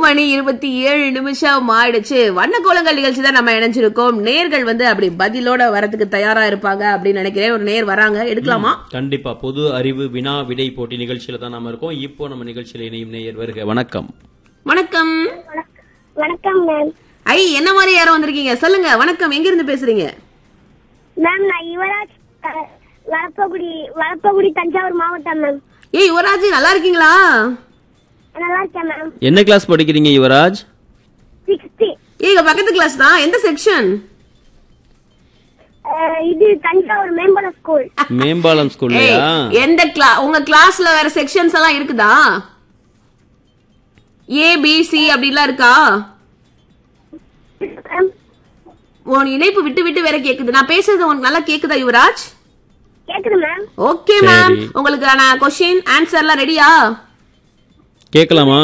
மணி இருபத்தி ஏழு நிமிஷம் ஆயிடுச்சு வண்ண கோலங்கள் நிகழ்ச்சி தான் நம்ம இணைஞ்சிருக்கோம் நேர்கள் வந்து அப்படி பதிலோட வரதுக்கு தயாரா இருப்பாங்க அப்படின்னு நினைக்கிறேன் ஒரு நேர் வராங்க எடுக்கலாமா கண்டிப்பா பொது அறிவு வினா விடை போட்டி நிகழ்ச்சியில தான் நாம இருக்கோம் இப்போ நம்ம நிகழ்ச்சியில இணையும் நேயர் வருக வணக்கம் வணக்கம் வணக்கம் மேம் ஐ என்ன மாதிரி யாரும் வந்திருக்கீங்க சொல்லுங்க வணக்கம் எங்க இருந்து பேசுறீங்க மேம் நான் யுவராஜ் அஹ், வரப்பகுடி வரப்பகுடி தஞ்சாவூர் மாவட்டம் மேம் ஏய் யுவராஜ் நல்லா இருக்கீங்களா நல்லா இருக்கேன் மேம் என்ன கிளாஸ் படிக்கிறீங்க யுவராஜ் சிக்ஸ்டி ஏய் இங்க பக்கத்து கிளாஸ் தான் எந்த செக்ஷன் இது தஞ்சாவூர் மேம்பல ஸ்கூல் மேம்பாலம் ஏய் ஸ்கூல்லையா எந்த கிளா உங்க கிளாஸ்ல வேற செக்ஷன்ஸ் எல்லாம் இருக்குதா ஏ பி சி அப்படிலாம் இருக்கா மேம் உன் இணைப்பு விட்டு விட்டு வேற கேக்குது நான் பேசுறது உனக்கு நல்லா கேக்குதா யுவராஜ் கேக்குது மேம் ஓகே மேம் சரி. உங்களுக்கான கொஸ்டின் ஆன்சர் எல்லாம் ரெடியா கேட்கலாமா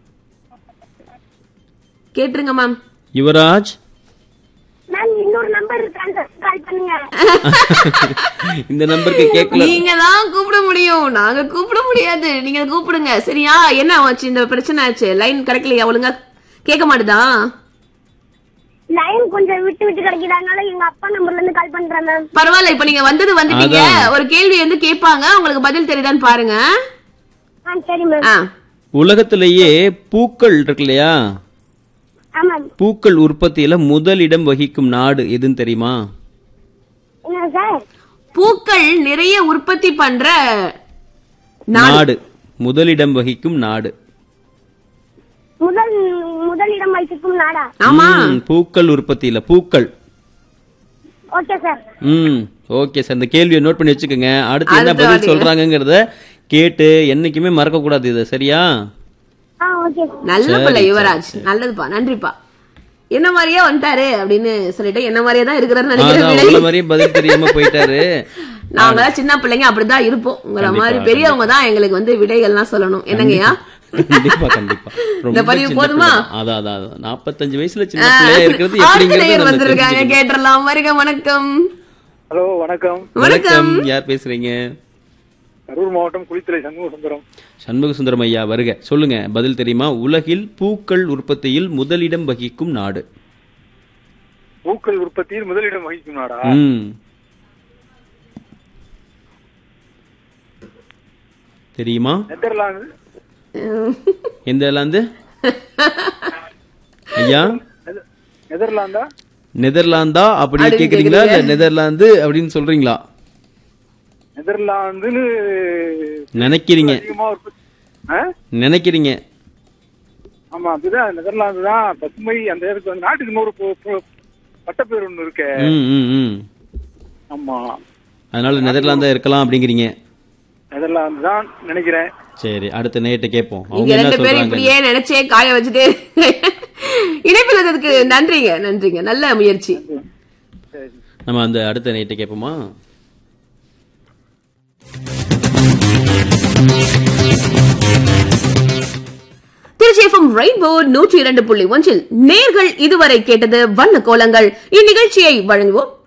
கேட்டுருங்க மேம் யுவராஜ் மேம் இன்னொரு நம்பர் இருக்கு கால் பண்ணுங்க இந்த நம்பருக்கு கேட்கல நீங்க தான் கூப்பிட முடியும் நாங்க கூப்பிட முடியாது நீங்க கூப்பிடுங்க சரியா என்ன ஆச்சு இந்த பிரச்சனை ஆச்சு லைன் கிடைக்கலையா ஒழுங்கா கேட்க மாட்டுதா லைன் கொஞ்சம் விட்டு விட்டு கிடைக்கிறதுனால எங்க அப்பா நம்பர்ல இருந்து கால் பண்றேன் மேம் பரவாயில்ல இப்ப நீங்க வந்தது வந்துட்டீங்க அதான். ஒரு கேள்வி வந்து கேட்பாங்க உங்களுக்கு பதில் தெரியுதான்னு பாருங்க ஆ சரி மேம் ஆ உலகத்திலேயே பூக்கள் இருக்கு இல்லையா ஆமாம் பூக்கள் உற்பத்தியில முதலிடம் வகிக்கும் நாடு எதுன்னு தெரியுமா என்ன சார் பூக்கள் நிறைய உற்பத்தி பண்ற நாடு நாடு முதலிடம் வகிக்கும் நாடு முதல் முதலிடம் வைத்திருக்கும் நாடா ஆமா ம், பூக்கள் உற்பத்தியில பூக்கள் ஓகே சார் ம் ஓகே சார் இந்த கேள்வியை நோட் பண்ணி வச்சுக்கோங்க அடுத்து என்ன அடுத்த பதில் வாட்டி. சொல்றாங்கங்கிறத கேட்டு என்னைக்குமே மறக்க கூடாது இதை சரியா ஆ ஓகே சார் நல்ல சரி, பிள்ளை சரி, யுவராஜ் நல்லதுப்பா நன்றிப்பா என்ன மாதிரியே வந்துட்டாரு அப்படின்னு சொல்லிட்டு என்ன மாதிரியே தான் இருக்கிறாருன்னு நினைக்கிறேன் அதான் விலை. உங்களை மாதிரியே பதில் தெரியாம போயிட்டாரு நாங்க சின்ன பிள்ளைங்க அப்படிதான் இருப்போம் உங்களை கண்டிப்பா, மாதிரி பெரியவங்க தான் எங்களுக்கு வந்து விடைகள்லாம் சொல்லணும் என்னங்கய்யா கண்டிப்பா கண்டிப்பா இந்த ரொம்ப பதிவு சின்ன போதுமா? பிள்ளை. அதான் அதான் அதான். 45 வயசுல சின்ன பிள்ளையா இருக்கிறது எப்படிங்கிறது ஆசிரியர் நம்ம வந்திருக்காங்க தெரிஞ்சுக்கணும். கேட்டுறலாம் வருக வணக்கம் ஹலோ வணக்கம் வணக்கம் யார் பேசுறீங்க கரூர் மாவட்டம் குளித்துறை சண்முக சுந்தரம் சண்முக சுந்தரம் ஐயா வருக சொல்லுங்க பதில் தெரியுமா உலகில் பூக்கள் உற்பத்தியில் முதலிடம் வகிக்கும் நாடு பூக்கள் உற்பத்தியில் முதலிடம் வகிக்கும் நாடா ம் தெரியுமா நெதர்லாந்து எந்த லாந்து ஐயா நெத- நெதர்லாந்தா நெதர்லாந்தா அப்படி அப்படின்னு கேக்குறீங்களா இல்ல கேக்குறீங்க. நெதர்லாந்து அப்படின்னு சொல்றீங்களா நெதர்லாந்துன்னு நினைக்கிறீங்க அதிகமா உற்பத்தி ஆ? நினைக்கிறீங்க ஆமா அப்படிதான் நெதர்லாந்து தான் பசுமை அந்த இடத்துக்கு வந்து நாட்டுக்கு இன்னொரு பு- பு- பட்டப்பேர் ஒண்ணு இருக்கு ம் ம் ம் ஆமா அதனால நெதர்லாந்தா இருக்கலாம் அப்படிங்கிறீங்க நெதர்லாந்து தான் நினைக்கிறேன் சரி அடுத்த நேட்டு கேட்போம் நீங்க அவங்க என்ன ரெண்டு பேரும் சொல்றாங்க இப்படியே நினைச்சே காய வச்சுட்டே இணைப்பில் இருந்ததுக்கு நன்றிங்க நன்றிங்க நல்ல முயற்சி சரி நம்ம அந்த அடுத்த நேட்டு கேட்போமா திருச்சி எஃப்எம் ரெயின்போ நூற்றி இரண்டு புள்ளி ஒன்றில் நேர்கள் இதுவரை கேட்டது வண்ண கோலங்கள் இந்நிகழ்ச்சியை வழங்குவோம்